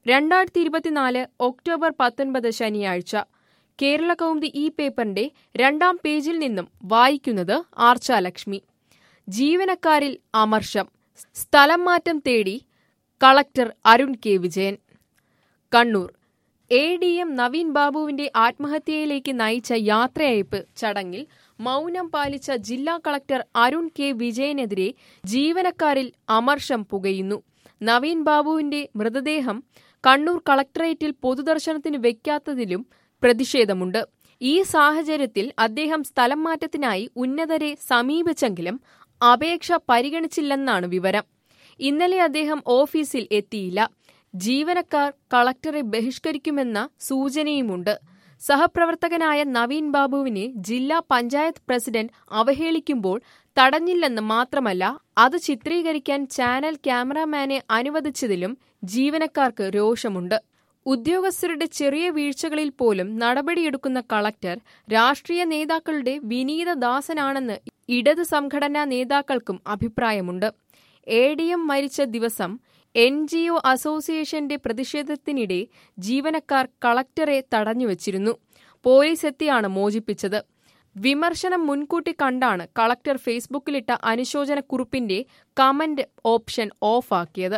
രണ്ടായിരത്തി ഇരുപത്തിനാല് ഒക്ടോബർ പത്തൊൻപത് ശനിയാഴ്ച കേരള കൗമുദി ഈ പേപ്പറിന്റെ രണ്ടാം പേജിൽ നിന്നും വായിക്കുന്നത് ആർച്ചാലക്ഷ്മി ജീവനക്കാരിൽ അമർഷം സ്ഥലം മാറ്റം തേടി collector Arun K Vijayan Kannur A D M Naveen ബാബുവിന്റെ ആത്മഹത്യയിലേക്ക് നയിച്ച യാത്രയയപ്പ് ചടങ്ങിൽ മൗനം പാലിച്ച ജില്ലാ കളക്ടർ അരുൺ കെ വിജയനെതിരെ ജീവനക്കാരിൽ അമർഷം പുകയുന്നു നവീൻ ബാബുവിന്റെ മൃതദേഹം കണ്ണൂർ കളക്ടറേറ്റിൽ പൊതുദർശനത്തിന് വെക്കാത്തതിലും പ്രതിഷേധമുണ്ട് ഈ സാഹചര്യത്തിൽ അദ്ദേഹം സ്ഥലം മാറ്റത്തിനായി ഉന്നതരെ സമീപിച്ചെങ്കിലും അപേക്ഷ പരിഗണിച്ചില്ലെന്നാണ് വിവരം ഇന്നലെ അദ്ദേഹം ഓഫീസിൽ എത്തിയില്ല ജീവനക്കാർ കളക്ടറെ ബഹിഷ്കരിക്കുമെന്ന സൂചനയുമുണ്ട് സഹപ്രവർത്തകനായ നവീൻ ബാബുവിനെ ജില്ലാ പഞ്ചായത്ത് പ്രസിഡന്റ് അവഹേളിക്കുമ്പോൾ തടഞ്ഞില്ലെന്ന് മാത്രമല്ല അത് ചിത്രീകരിക്കാൻ ചാനൽ ക്യാമറാമാനെ അനുവദിച്ചതിലും ജീവനക്കാർക്ക് രോഷമുണ്ട് ഉദ്യോഗസ്ഥരുടെ ചെറിയ വീഴ്ചകളിൽ പോലും നടപടിയെടുക്കുന്ന കളക്ടർ രാഷ്ട്രീയ നേതാക്കളുടെ വിനീതദാസനാണെന്ന് ഇടത് സംഘടനാ നേതാക്കൾക്കും അഭിപ്രായമുണ്ട് എ ഡി എം മരിച്ച ദിവസം എൻ ജി ഒ അസോസിയേഷന്റെ പ്രതിഷേധത്തിനിടെ ജീവനക്കാർ കളക്ടറെ തടഞ്ഞുവച്ചിരുന്നു പോലീസ് എത്തിയാണ് മോചിപ്പിച്ചത് വിമർശനം മുൻകൂട്ടി കണ്ടാണ് കളക്ടർ ഫേസ്ബുക്കിലിട്ട അനുശോചനക്കുറിപ്പിന്റെ കമന്റ് ഓപ്ഷൻ ഓഫാക്കിയത്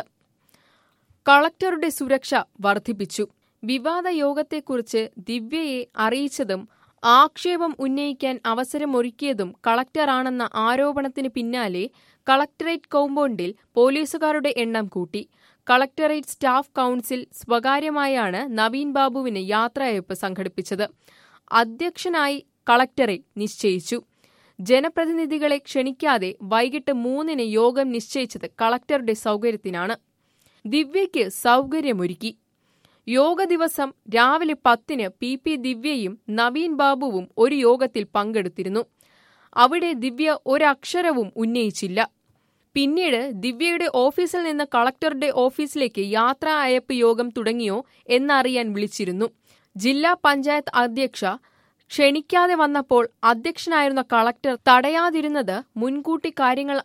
കളക്ടറുടെ സുരക്ഷ വർദ്ധിപ്പിച്ചു വിവാദ യോഗത്തെക്കുറിച്ച് ദിവ്യയെ അറിയിച്ചതും ആക്ഷേപം ഉന്നയിക്കാൻ അവസരമൊരുക്കിയതും കളക്ടറാണെന്ന ആരോപണത്തിന് പിന്നാലെ കളക്ടറേറ്റ് കോമ്പൗണ്ടിൽ പോലീസുകാരുടെ എണ്ണം കൂട്ടി കളക്ടറേറ്റ് സ്റ്റാഫ് കൗൺസിൽ സ്വകാര്യമായാണ് നവീൻ ബാബുവിന് യാത്രയയപ്പ് സംഘടിപ്പിച്ചത് അധ്യക്ഷനായി കളക്ടറെ നിശ്ചയിച്ചു ജനപ്രതിനിധികളെ ക്ഷണിക്കാതെ വൈകിട്ട് മൂന്നിന് യോഗം നിശ്ചയിച്ചത് കളക്ടറുടെ സൗകര്യത്തിനാണ് ദിവ്യയ്ക്ക് സൗകര്യമൊരുക്കി യോഗ ദിവസം രാവിലെ പത്തിന് പി പി ദിവ്യയും നവീൻ ബാബുവും ഒരു യോഗത്തിൽ പങ്കെടുത്തിരുന്നു അവിടെ ദിവ്യ ഒരക്ഷരവും ഉന്നയിച്ചില്ല പിന്നീട് ദിവ്യയുടെ ഓഫീസിൽ നിന്ന് കളക്ടറുടെ ഓഫീസിലേക്ക് യാത്രാ അയപ്പ് യോഗം തുടങ്ങിയോ എന്നറിയാൻ വിളിച്ചിരുന്നു ജില്ലാ പഞ്ചായത്ത് അധ്യക്ഷ ക്ഷണിക്കാതെ വന്നപ്പോൾ അധ്യക്ഷനായിരുന്ന കളക്ടർ തടയാതിരുന്നത് മുൻകൂട്ടി കാര്യങ്ങൾ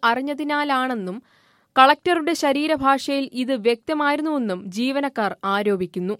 അറിഞ്ഞതിനാലാണെന്നും കളക്ടറുടെ ശരീരഭാഷയിൽ ഇത് വ്യക്തമായിരുന്നുവെന്നും ജീവനക്കാർ ആരോപിക്കുന്നു